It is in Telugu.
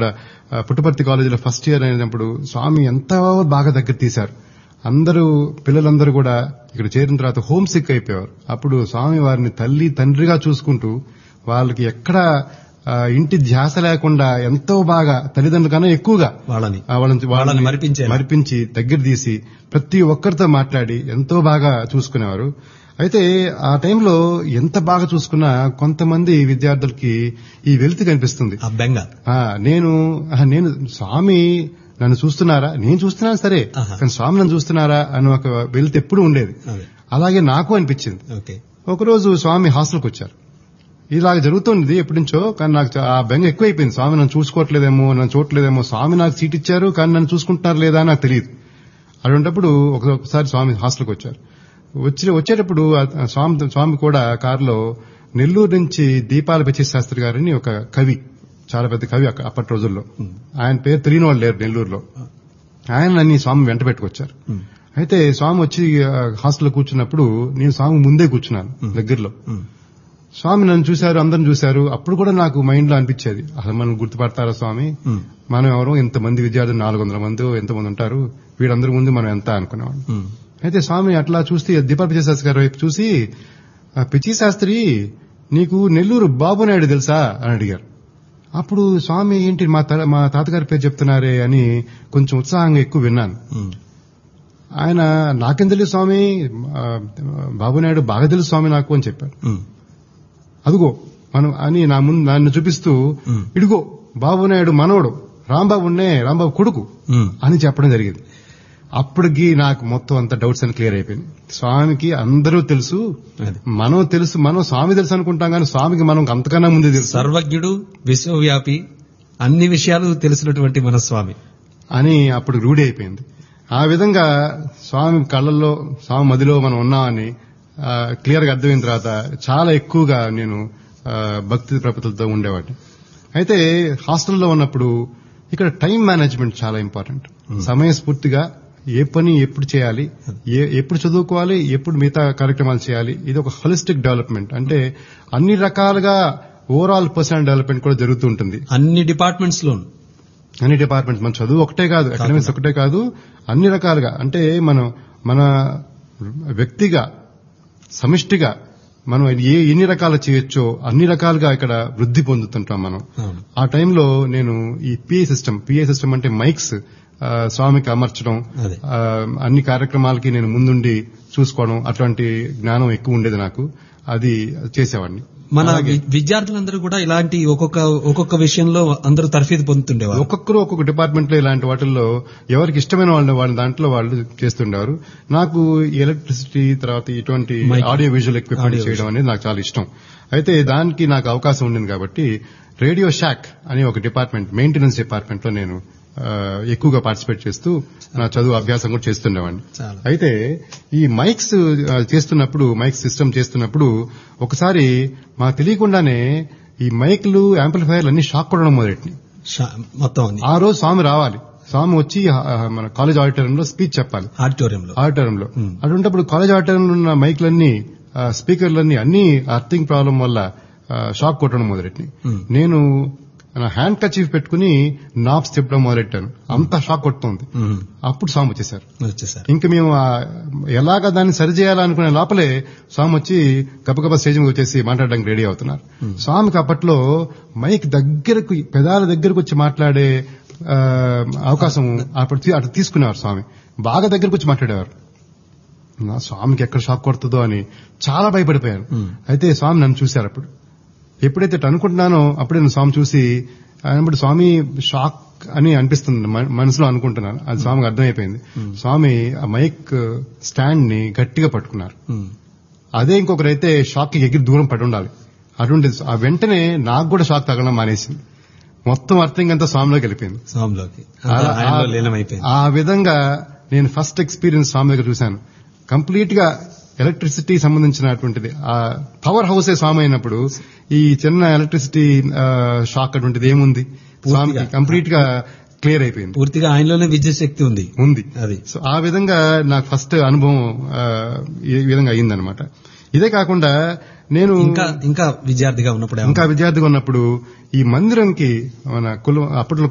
ఇక్కడ ఆ, పుట్టపర్తి కాలేజీలో ఫస్ట్ ఇయర్ అయినప్పుడు స్వామి ఎంత బాగా దగ్గర తీశారు అందరూ పిల్లలందరూ కూడా ఇక్కడ చేరిన తర్వాత హోమ్ సిక్ అయిపోయారు అప్పుడు స్వామి వారిని తల్లి తండ్రిగా చూసుకుంటూ వాళ్ళకి ఎక్కడ ఆ, ఇంటి ధ్యాస లేకుండా ఎంతో బాగా తల్లిదండ్రుల కన్నా ఎక్కువగా వాళ్ళని ఆ వాళ్ళని వాళ్ళని మరిపించేలా. మరిపించి దగ్గర తీసి ప్రతి ఒక్కరితో మాట్లాడి ఎంతో బాగా చూసుకునేవారు అయితే ఆ టైంలో ఎంత బాగా చూసుకున్నా కొంతమంది విద్యార్థులకి ఈ వెలితి కనిపిస్తుంది ఆ బెంగ ఆ నేను ఆ, నేను స్వామి నన్ను చూస్తున్నారా నేను చూస్తున్నాను సరే ఆహా. కానీ స్వామి నన్ను చూస్తున్నారా అని ఒక వెలితి ఎప్పుడు ఉండేది అదే అలాగే నాకు అనిపించింది ఓకే ఒకరోజు స్వామి హాస్టల్కి వచ్చారు ఇలాగ జరుగుతుంది ఎప్పటి నుంచో కానీ నాకు చా- ఆ బెంగ ఎక్కువైపోయింది స్వామి నన్ను చూసుకోవట్లేదేమో నన్ను చూడట్లేదేమో స్వామి నాకు సీట్ ఇచ్చారు కానీ నన్ను చూసుకుంటున్నారు లేదా అని నాకు తెలియదు అటువంటప్పుడు ఒక- ఒకసారి స్వామి హాస్టల్కి వచ్చారు వచ్చి వచ్చేటప్పుడు ఆ స్వామి స్వామి కూడా కారులో నెల్లూరు నుంచి దీపాల పిచ్చి శాస్త్రి గారని ఒక కవి చాలా పెద్ద కవి అక్క- అప్పటి రోజుల్లో ఆయన పేరు తెలియని వాళ్ళు లేరు నెల్లూరులో ఆయన నన్ను ఈ స్వామి వెంట పెట్టుకొచ్చారు ఉమ్. అయితే స్వామి వచ్చి ఆ, హాస్టల్లో కూర్చున్నప్పుడు నేను స్వామి ముందే కూర్చున్నాను దగ్గరలో ఉమ్. స్వామి నన్ను చూశారు అందరిని చూశారు అప్పుడు కూడా నాకు మైండ్ లో అనిపించేది అసలు మనం గుర్తుపడతారా స్వామి ఉమ్. మనం ఎవరో ఇంతమంది విద్యార్థులు నాలుగు వందల మంది ఎంతమంది ఉంటారు వీళ్ళందరి ముందు మనం ఎంత అనుకునేవాళ్ళం ఉమ్. అయితే స్వామి అట్లా చూస్తే దీపాల పిచ్చి శాస్త్రి గారి వైపు చూసి "ఆ, పిచ్చి శాస్త్రి నీకు నెల్లూరు బాబు నాయుడు తెలుసా అని అడిగారు అప్పుడు స్వామి ఏంటి మా త- మా తాతగారి పేరు చెప్తున్నారే అని కొంచెం ఉత్సాహంగా ఎక్కువ విన్నాను ఉమ్. ఆయన నాకేం తెలుసు స్వామి ఆ, బాబు నాయుడు బాగా తెలుసు స్వామి నాకు అని చెప్పారు ఉమ్. అదిగో మనం అని నా ముందు నన్ను చూపిస్తూ ఉమ్. ఇదిగో బాబు నాయుడు మనవడు రాంబాబునే రాంబాబు కొడుకు ఉమ్. అని చెప్పడం జరిగింది అప్పటికి నాకు మొత్తం అంత డౌట్స్ అని క్లియర్ అయిపోయింది స్వామికి అందరూ తెలుసు అది. మనం తెలుసు మనం స్వామి తెలుసు అనుకుంటాం కానీ స్వామికి మనం అంతకన్నా ముందే తెలుసు సర్వజ్ఞుడు విశ్వవ్యాపి అన్ని విషయాలు తెలిసినటువంటి మన స్వామి అని అప్పుడు రూఢి అయిపోయింది ఆ విధంగా స్వామి కళ్ళల్లో స్వామి మదిలో మనం ఉన్నామని క్లియర్ గా అర్థమైన తర్వాత చాలా ఎక్కువగా నేను ఆ, భక్తి ప్రపతులతో ఉండేవాడిని అయితే హాస్టల్లో ఉన్నప్పుడు ఇక్కడ టైం మేనేజ్మెంట్ చాలా ఇంపార్టెంట్ సమయస్ఫూర్తిగా ఏ పని ఎప్పుడు చేయాలి ఏ- ఎప్పుడు చదువుకోవాలి ఎప్పుడు మిగతా కార్యక్రమాలు చేయాలి ఇది ఒక హోలిస్టిక్ డెవలప్మెంట్ అంటే అన్ని రకాలుగా ఓవరాల్ పర్సనల్ డెవలప్మెంట్ కూడా జరుగుతూ ఉంటుంది అన్ని డిపార్ట్మెంట్స్ లోను అన్ని డిపార్ట్మెంట్స్ మన చదువు ఒకటే కాదు అకాడమిక్స్ ఒకటే కాదు అన్ని రకాలుగా అంటే మనం మన వ్యక్తిగా సమిష్టిగా మనం ఏ ఎన్ని రకాలు చేయొచ్చో అన్ని రకాలుగా ఇక్కడ వృద్ధి పొందుతుంటాం మనం అవును. ఆ టైంలో నేను ఈ పిఏ సిస్టమ్ పిఏ సిస్టమ్ అంటే మైక్స్ ఆ, స్వామికి అమర్చడం అదే. ఆ, అన్ని కార్యక్రమాలకి నేను ముందుండి చూసుకోవడం అట్లాంటి జ్ఞానం ఎక్కువ ఉండేది నాకు అది చేసేవాడిని మన వి- విద్యార్థులందరూ కూడా ఇలాంటి ఒక్కొక్క ఒక్కొక్క విషయంలో అందరూ తర్ఫీదు పొందుతుండేవారు ఒక్కొక్కరు ఒక్కొక్క డిపార్ట్మెంట్ లో ఇలాంటి వాటిల్లో ఎవరికి ఇష్టమైన వాళ్ళు వాళ్ళ దాంట్లో వాళ్ళు చేస్తుండేవారు నాకు ఎలక్ట్రిసిటీ తర్వాత ఇటువంటి Mic. Audio visual equipment Audio చేయడం అనేది నాకు చాలా ఇష్టం అయితే దానికి నాకు అవకాశం ఉండింది కాబట్టి రేడియో షాక్ అనే ఒక డిపార్ట్మెంట్ మెయింటెనెన్స్ డిపార్ట్మెంట్ లో నేను ఆ, ఎక్కువగా పార్టిసిపేట్ చేస్తూ నా చదువు అభ్యాసం కూడా చేస్తుండేవాడిని చాలా. అయితే ఈ మైక్స్ ఆ, చేస్తున్నప్పుడు మైక్ సిస్టమ్ చేస్తున్నప్పుడు ఒకసారి మాకు తెలియకుండానే ఈ మైక్లు యాంప్లిఫైర్లు అన్ని షాక్ కొట్టడం మొదలెట్టినాయి షా- మొత్తం అన్ని ఆ రోజు స్వామి రావాలి స్వామి వచ్చి ఆ, మన కాలేజ్ ఆడిటోరియంలో స్పీచ్ చెప్పాలి ఆడిటోరియంలో ఆడిటోరియంలో Hmm. అటువంటిప్పుడు కాలేజ్ ఆడిటోరియంలో ఉన్న మైక్లన్నీ ఆ, స్పీకర్లన్నీ అన్ని అర్థింగ్ ప్రాబ్లం వల్ల ఆ, షాక్ కొట్టడం మొదలెట్టినాయి Hmm. నేను నా హ్యాండ్ కచీఫ్ పెట్టుకుని నాబ్స్ తిప్పడం మొదలెట్టాను అంతా షాక్ కొడుతుంది ఉమ్. అప్పుడు స్వామి వచ్చేసారు వచ్చేసారు ఇంకా మేము ఆ ఎలాగ దాన్ని సరి చేయాలనుకునే లోపలే స్వామి వచ్చి గబగబా స్టేజ్ మీద వచ్చేసి మాట్లాడడానికి రెడీ అవుతున్నారు స్వామికి అప్పట్లో మైక్ దగ్గరకు పెదాల దగ్గరకు వచ్చి మాట్లాడే ఆ, అవకాశం అప్పుడు తీ- అటు తీసుకునేవారు స్వామి బాగా దగ్గరకు వచ్చి మాట్లాడేవారు నా స్వామికి ఎక్కడ షాక్ కొడుతుందో అని చాలా భయపడిపోయాను Hmm. అయితే స్వామి నన్ను చూశారు అప్పుడు ఎప్పుడైతే ఇటు అనుకుంటున్నానో అప్పుడే నేను స్వామి చూసి అన్నప్పుడు స్వామి షాక్ అని అనిపిస్తుంది మ- మనసులో అనుకుంటున్నాను అది స్వామికి అర్థమైపోయింది స్వామి ఆ మైక్ స్టాండ్ ని గట్టిగా పట్టుకున్నారు ఉమ్. అదే ఇంకొకరైతే షాక్ కి ఎగిరి దూరం పడి ఉండాలి అటువంటి ఆ వెంటనే నాకు కూడా షాక్ తగలడం మానేసింది మొత్తం అర్థం అంతా స్వామిలోకి వెళ్ళిపోయింది స్వామిలోకి ఆ- అంతా ఆయనలో ఆ- లీనమైపోయింది ఆ విధంగా నేను ఫస్ట్ ఎక్స్పీరియన్స్ స్వామి దగ్గర చూశాను కంప్లీట్ గా ఎలక్ట్రిసిటీ సంబంధించినటువంటిది ఆ పవర్ హౌసే స్వామి అయినప్పుడు ఈ చిన్న ఎలక్ట్రిసిటీ ఆ, షాక్ అటువంటిది ఏముంది స్వామికి కంప్లీట్ గా క్లియర్ అయిపోయింది పూర్తిగా ఆయనలోనే విద్యుత్ శక్తి ఉంది ఉంది అది సో ఆ విధంగా నాకు ఫస్ట్ అనుభవం ఆ, ఈ విధంగా అయిందనమాట ఇదే కాకుండా నేను ఇంకా ఇంకా విద్యార్థిగా ఉన్నప్పుడు ఇంకా విద్యార్థిగా ఉన్నప్పుడు ఈ మందిరంకి మన కుల అప్పట్లో